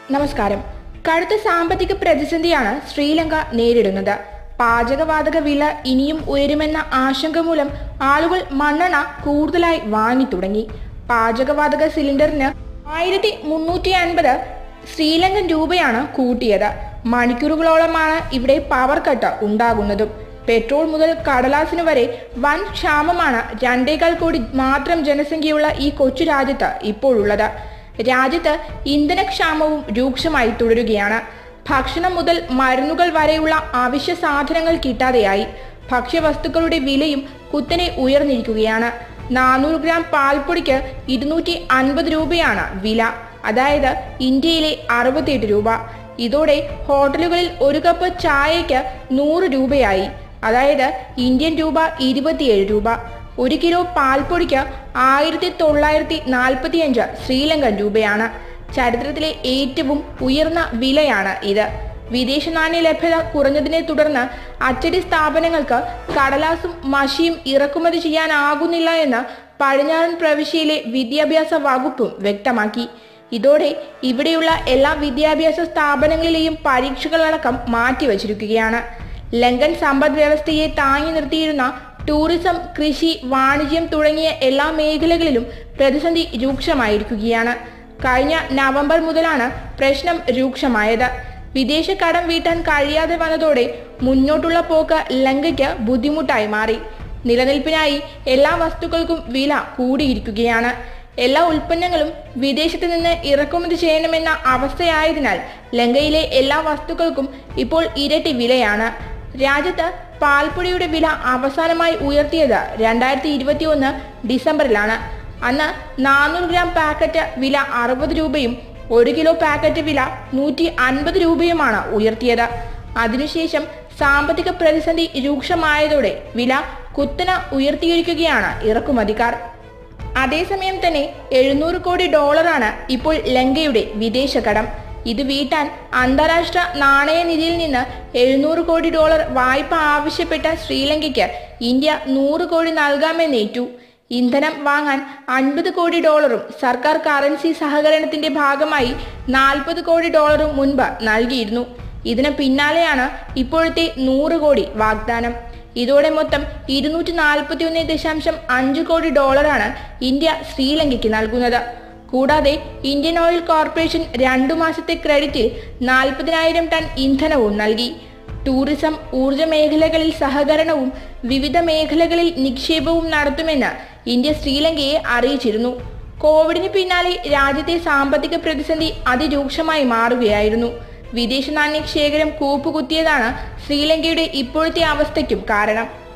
നമസ്കാരം കടുത്ത സാമ്പത്തിക പ്രതിസന്ധിയാണ് ശ്രീലങ്ക നേരിടുന്നത് പാചകവാതക വില ഇനിയും ഉയരുമെന്ന ആശങ്ക മൂലം ആളുകൾ മണ്ണെണ്ണ കൂടുതലായി വാങ്ങി തുടങ്ങി പാചകവാതക സിലിണ്ടറിന് ആയിരത്തി മുന്നൂറ്റി അൻപത് ശ്രീലങ്കൻ രൂപയാണ് കൂട്ടിയത് മണിക്കൂറുകളോളമാണ് ഇവിടെ പവർ കട്ട് ഉണ്ടാകുന്നതും പെട്രോൾ മുതൽ കടലാസിന് വരെ വൻ ക്ഷാമമാണ് രണ്ടേകാൽ കോടി മാത്രം ജനസംഖ്യയുള്ള ഈ കൊച്ചു രാജ്യത്ത് ഇപ്പോഴുള്ളത് രാജ്യത്ത് ഇന്ധനക്ഷാമവും രൂക്ഷമായി തുടരുകയാണ് ഭക്ഷണം മുതൽ മരുന്നുകൾ വരെയുള്ള അവശ്യ സാധനങ്ങൾ കിട്ടാതെയായി ഭക്ഷ്യവസ്തുക്കളുടെ വിലയും കുത്തനെ ഉയർന്നിരിക്കുകയാണ് നാനൂറ് ഗ്രാം പാൽപ്പൊടിക്ക് ഇരുന്നൂറ്റി അൻപത് രൂപയാണ് വില അതായത് ഇന്ത്യയിലെ അറുപത്തിയെട്ട് രൂപ ഇതോടെ ഹോട്ടലുകളിൽ ഒരു കപ്പ് ചായയ്ക്ക് നൂറ് രൂപയായി അതായത് ഇന്ത്യൻ രൂപ ഇരുപത്തിയേഴ് രൂപ ഒരു കിലോ പാൽപ്പൊടിക്ക് ആയിരത്തി തൊള്ളായിരത്തി നാൽപ്പത്തി അഞ്ച് ശ്രീലങ്കൻ രൂപയാണ് ചരിത്രത്തിലെ ഏറ്റവും ഉയർന്ന വിലയാണ് ഇത് വിദേശ നാണ്യ ലഭ്യത കുറഞ്ഞതിനെ തുടർന്ന് അച്ചടി സ്ഥാപനങ്ങൾക്ക് കടലാസും മഷിയും ഇറക്കുമതി ചെയ്യാനാകുന്നില്ല എന്ന് പടിഞ്ഞാറൻ പ്രവിശ്യയിലെ വിദ്യാഭ്യാസ വകുപ്പും വ്യക്തമാക്കി ഇതോടെ ഇവിടെയുള്ള എല്ലാ വിദ്യാഭ്യാസ സ്ഥാപനങ്ങളിലെയും പരീക്ഷകളടക്കം മാറ്റിവച്ചിരിക്കുകയാണ് ലങ്കൻ സമ്പദ് വ്യവസ്ഥയെ താങ്ങി നിർത്തിയിരുന്ന ടൂറിസം കൃഷി വാണിജ്യം തുടങ്ങിയ എല്ലാ മേഖലകളിലും പ്രതിസന്ധി രൂക്ഷമായിരിക്കുകയാണ് കഴിഞ്ഞ നവംബർ മുതലാണ് പ്രശ്നം രൂക്ഷമായത് വിദേശ കടം വീട്ടാൻ കഴിയാതെ വന്നതോടെ മുന്നോട്ടുള്ള പോക്ക് ലങ്കയ്ക്ക് ബുദ്ധിമുട്ടായി മാറി നിലനിൽപ്പിനായി എല്ലാ വസ്തുക്കൾക്കും വില കൂടിയിരിക്കുകയാണ് എല്ലാ ഉൽപ്പന്നങ്ങളും വിദേശത്ത് നിന്ന് ഇറക്കുമതി ചെയ്യണമെന്ന അവസ്ഥയായതിനാൽ ലങ്കയിലെ എല്ലാ വസ്തുക്കൾക്കും ഇപ്പോൾ ഇരട്ടി വിലയാണ് രാജ്യത്ത് പാൽപ്പൊടിയുടെ വില അവസാനമായി ഉയർത്തിയത് രണ്ടായിരത്തി ഇരുപത്തി ഒന്ന് ഡിസംബറിലാണ് അന്ന് നാനൂറ് ഗ്രാം പാക്കറ്റ് വില അറുപത് രൂപയും ഒരു കിലോ പാക്കറ്റ് വില നൂറ്റി അൻപത് രൂപയുമാണ് ഉയർത്തിയത് അതിനുശേഷം സാമ്പത്തിക പ്രതിസന്ധി രൂക്ഷമായതോടെ വില കുത്തന ഉയർത്തിയിരിക്കുകയാണ് ഇറക്കുമതിക്കാർ അതേസമയം തന്നെ എഴുന്നൂറ് കോടി ഡോളറാണ് ഇപ്പോൾ ലങ്കയുടെ വിദേശ കടം ഇത് വീട്ടാൻ അന്താരാഷ്ട്ര നാണയനിധിയിൽ നിന്ന് എഴുന്നൂറ് കോടി ഡോളർ വായ്പ ആവശ്യപ്പെട്ട ശ്രീലങ്കയ്ക്ക് ഇന്ത്യ നൂറ് കോടി നൽകാമെന്നേറ്റു ഇന്ധനം വാങ്ങാൻ അൻപത് കോടി ഡോളറും സർക്കാർ കറൻസി സഹകരണത്തിന്റെ ഭാഗമായി നാൽപ്പത് കോടി ഡോളറും മുൻപ് നൽകിയിരുന്നു ഇതിന് പിന്നാലെയാണ് ഇപ്പോഴത്തെ നൂറ് കോടി വാഗ്ദാനം ഇതോടെ മൊത്തം ഇരുന്നൂറ്റി നാൽപ്പത്തി ഒന്ന് ദശാംശം അഞ്ച് കോടി ഡോളറാണ് ഇന്ത്യ ശ്രീലങ്കയ്ക്ക് നൽകുന്നത് കൂടാതെ ഇന്ത്യൻ ഓയിൽ കോർപ്പറേഷൻ രണ്ടു മാസത്തെ ക്രെഡിറ്റിൽ നാൽപ്പതിനായിരം ടൺ ഇന്ധനവും നൽകി ടൂറിസം ഊർജ മേഖലകളിൽ സഹകരണവും വിവിധ മേഖലകളിൽ നിക്ഷേപവും നടത്തുമെന്ന് ഇന്ത്യ ശ്രീലങ്കയെ അറിയിച്ചിരുന്നു കോവിഡിന് പിന്നാലെ രാജ്യത്തെ സാമ്പത്തിക പ്രതിസന്ധി അതിരൂക്ഷമായി മാറുകയായിരുന്നു വിദേശ നാണ്യ ശേഖരം കൂപ്പുകുത്തിയതാണ് ശ്രീലങ്കയുടെ ഇപ്പോഴത്തെ അവസ്ഥയ്ക്കും കാരണം